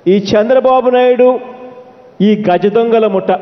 ఈ చంద్రబాబు నాయుడు ఈ గజ దొంగల ముఠ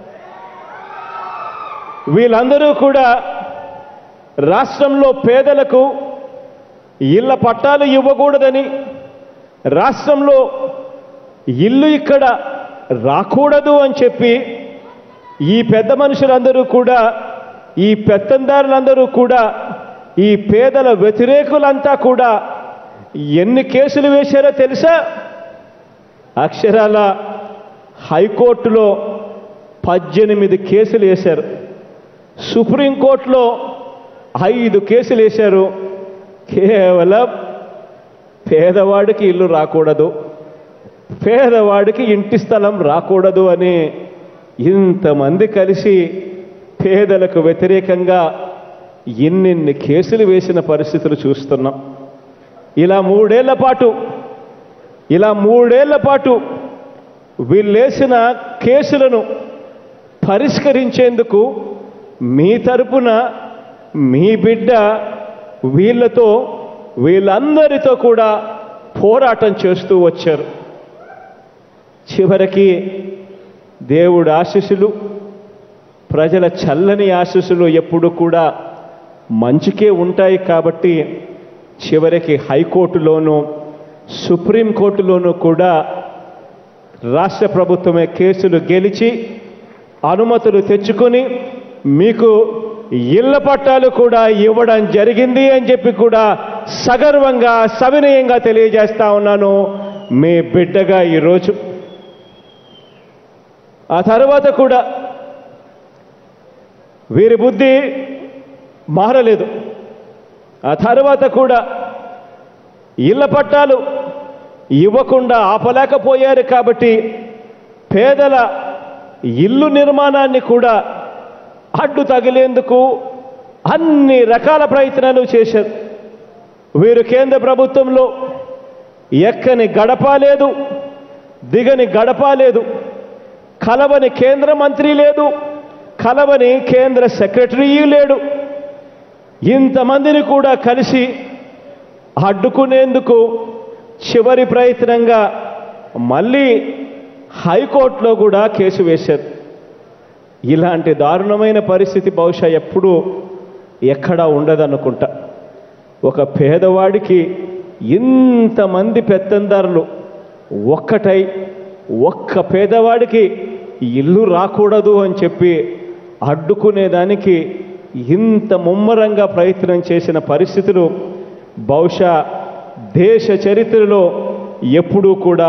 వీళ్ళందరూ కూడా రాష్ట్రంలో పేదలకు ఇళ్ల పట్టాలు ఇవ్వకూడదని రాష్ట్రంలో ఇల్లు ఇక్కడ రాకూడదు అని చెప్పి ఈ పెద్ద మనుషులందరూ కూడా ఈ పెత్తందారులందరూ కూడా ఈ పేదల వ్యతిరేకులంతా కూడా ఎన్ని కేసులు వేశారో తెలుసా అక్షరాల హైకోర్టులో పద్దెనిమిది కేసులు వేశారు సుప్రీంకోర్టులో ఐదు కేసులు వేశారు కేవలం పేదవాడికి ఇల్లు రాకూడదు పేదవాడికి ఇంటి స్థలం రాకూడదు అని ఇంతమంది కలిసి పేదలకు వ్యతిరేకంగా ఎన్నెన్ని కేసులు వేసిన పరిస్థితులు చూస్తున్నాం ఇలా మూడేళ్ల పాటు ఇలా మూడేళ్ల పాటు వీళ్ళేసిన కేసులను పరిష్కరించేందుకు మీ తరపున మీ బిడ్డ వీళ్ళతో వీళ్ళందరితో కూడా పోరాటం చేస్తూ వచ్చారు చివరికి దేవుడు ఆశీస్సులు ప్రజల చల్లని ఆశీస్సులు ఎప్పుడు కూడా మంచికే ఉంటాయి కాబట్టి చివరికి హైకోర్టులోనూ సుప్రీంకోర్టులోనూ కూడా రాష్ట్ర ప్రభుత్వమే కేసులు గెలిచి అనుమతులు తెచ్చుకొని మీకు ఇళ్ల పట్టాలు కూడా ఇవ్వడం జరిగింది అని చెప్పి కూడా సగర్వంగా సవినయంగా తెలియజేస్తా ఉన్నాను మీ బిడ్డగా ఈరోజు ఆ తర్వాత కూడా వీరి బుద్ధి మారలేదు ఆ తర్వాత కూడా ఇళ్ల పట్టాలు ఇవ్వకుండా ఆపలేకపోయారు కాబట్టి పేదల ఇల్లు నిర్మాణాన్ని కూడా అడ్డు తగిలేందుకు అన్ని రకాల ప్రయత్నాలు చేశారు వీరు కేంద్ర ప్రభుత్వంలో ఎక్కని గడప లేదు దిగని గడప లేదు కలవని కేంద్ర మంత్రి లేదు కలవని కేంద్ర సెక్రటరీ లేడు ఇంతమందిని కూడా కలిసి అడ్డుకునేందుకు చివరి ప్రయత్నంగా మళ్ళీ హైకోర్టులో కూడా కేసు వేశారు ఇలాంటి దారుణమైన పరిస్థితి బహుశా ఎప్పుడూ ఎక్కడా ఉండదనుకుంటా ఒక పేదవాడికి ఇంతమంది పెత్తందారులు ఒక్కటై ఒక్క పేదవాడికి ఇల్లు రాకూడదు అని చెప్పి అడ్డుకునేదానికి ఇంత ముమ్మరంగా ప్రయత్నం చేసిన పరిస్థితులు బహుశా దేశ చరిత్రలో ఎప్పుడూ కూడా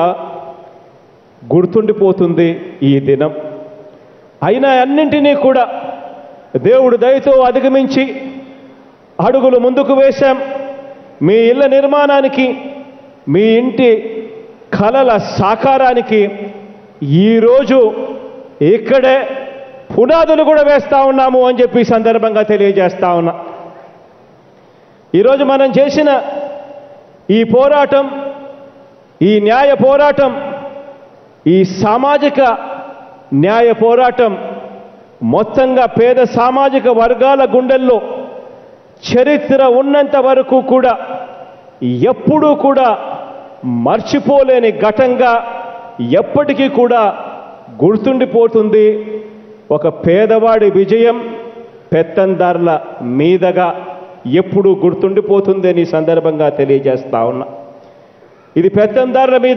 గుర్తుండిపోతుంది ఈ దినం అయినా అన్నింటినీ కూడా దేవుడు దయతో అధిగమించి అడుగులు ముందుకు వేశాం మీ ఇళ్ళ నిర్మాణానికి మీ ఇంటి కలల సాకారానికి ఈరోజు ఇక్కడే పునాదులు కూడా వేస్తా ఉన్నాము అని చెప్పి ఈ సందర్భంగా తెలియజేస్తా ఉన్నా ఈరోజు మనం చేసిన ఈ పోరాటం ఈ న్యాయ పోరాటం ఈ సామాజిక న్యాయ పోరాటం మొత్తంగా పేద సామాజిక వర్గాల గుండెల్లో చరిత్ర ఉన్నంత వరకు కూడా ఎప్పుడూ కూడా మర్చిపోలేని ఘటంగా ఎప్పటికీ కూడా గుర్తుండిపోతుంది ఒక పేదవాడి విజయం పెత్తందారుల మీదగా ఎప్పుడూ గుర్తుండిపోతుంది అని ఈ సందర్భంగా తెలియజేస్తా ఉన్నా ఇది పెత్తందారుల మీద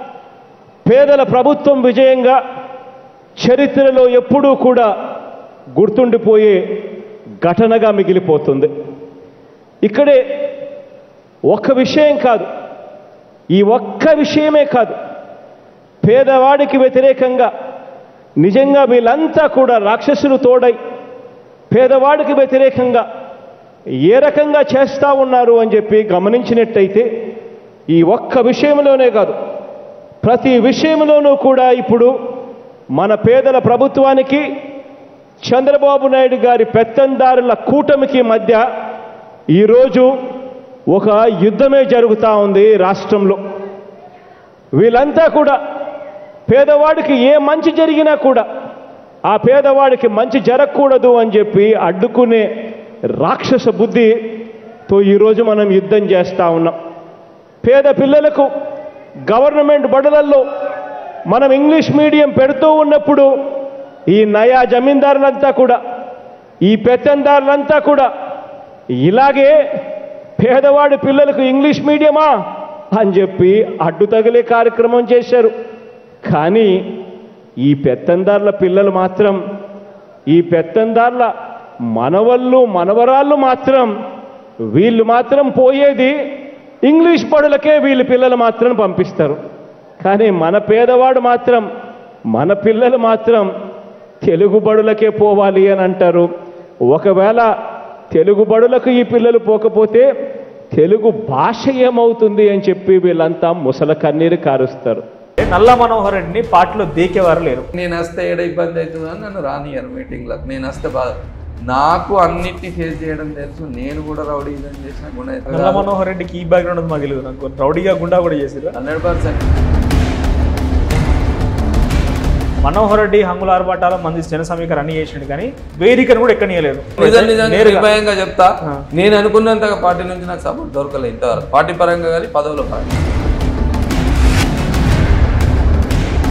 పేదల ప్రభుత్వం విజయంగా చరిత్రలో ఎప్పుడూ కూడా గుర్తుండిపోయే ఘటనగా మిగిలిపోతుంది ఇక్కడే ఒక్క విషయం కాదు ఈ ఒక్క విషయమే కాదు పేదవాడికి వ్యతిరేకంగా నిజంగా వీళ్ళంతా కూడా రాక్షసులు తోడై పేదవాడికి వ్యతిరేకంగా ఏ రకంగా చేస్తా ఉన్నారు అని చెప్పి గమనించినట్టయితే ఈ ఒక్క విషయంలోనే కాదు ప్రతి విషయంలోనూ కూడా ఇప్పుడు మన పేదల ప్రభుత్వానికి చంద్రబాబు నాయుడు గారి పెత్తందారుల కూటమికి మధ్య ఈరోజు ఒక యుద్ధమే జరుగుతూ ఉంది రాష్ట్రంలో వీళ్ళంతా కూడా పేదవాడికి ఏ మంచి జరిగినా కూడా ఆ పేదవాడికి మంచి జరగకూడదు అని చెప్పి అడ్డుకునే రాక్షస బుద్ధితో ఈరోజు మనం యుద్ధం చేస్తూ ఉన్నాం పేద పిల్లలకు గవర్నమెంట్ బడులల్లో మనం ఇంగ్లీష్ మీడియం పెడుతూ ఉన్నప్పుడు ఈ నయా జమీందారులంతా కూడా ఈ పెత్తందారులంతా కూడా ఇలాగే పేదవాడి పిల్లలకు ఇంగ్లీష్ మీడియమా అని చెప్పి అడ్డు తగిలే కార్యక్రమం చేశారు కానీ ఈ పెత్తందారుల పిల్లలు మాత్రం ఈ పెత్తందారుల మనవళ్ళు మనవరాళ్ళు మాత్రం వీళ్ళు మాత్రం పోయేది ఇంగ్లీష్ బడులకే వీళ్ళ పిల్లలు మాత్రం పంపిస్తారు కానీ మన పేదవాడు మాత్రం మన పిల్లలు మాత్రం తెలుగు బడులకే పోవాలి అని అంటారు ఒకవేళ తెలుగు బడులకు ఈ పిల్లలు పోకపోతే తెలుగు భాష ఏమవుతుంది అని చెప్పి వీళ్ళంతా ముసల కన్నీరు కారుస్తారు నల్ల మనోహర్ రెడ్డిని పార్టీలో దేకేవారు లేరు నేను వస్తే ఏడ ఇబ్బంది అవుతుందని నన్ను రానియరు మీటింగ్లకు నేను వస్తే బాధ నాకు అన్నిటిని ఫేస్ చేయడం తెలుసు నేను కూడా రౌడీ ఇదని చేసిన నల్ల మనోహర్ రెడ్డికి ఈ బ్యాక్గ్రౌండ్ ఉంది మాకు తెలియదు నాకు రౌడీగా గుండా కూడా చేసిరు హండ్రెడ్ పర్సెంట్ మనోహర్ రెడ్డి హంగుల ఆర్భాటాల మంది జన సమీకరణ అన్ని చేసిండు కానీ వేదికను కూడా ఎక్కనియలేదు నిజం నిజంగా నేరుగా నిర్భయంగా చెప్తా ఆ. నేను అనుకున్నంతగా పార్టీ నుంచి నాకు సపోర్ట్ దొరకలేదు ఇంతవరకు పార్టీ పరంగా కానీ పదవుల పరంగా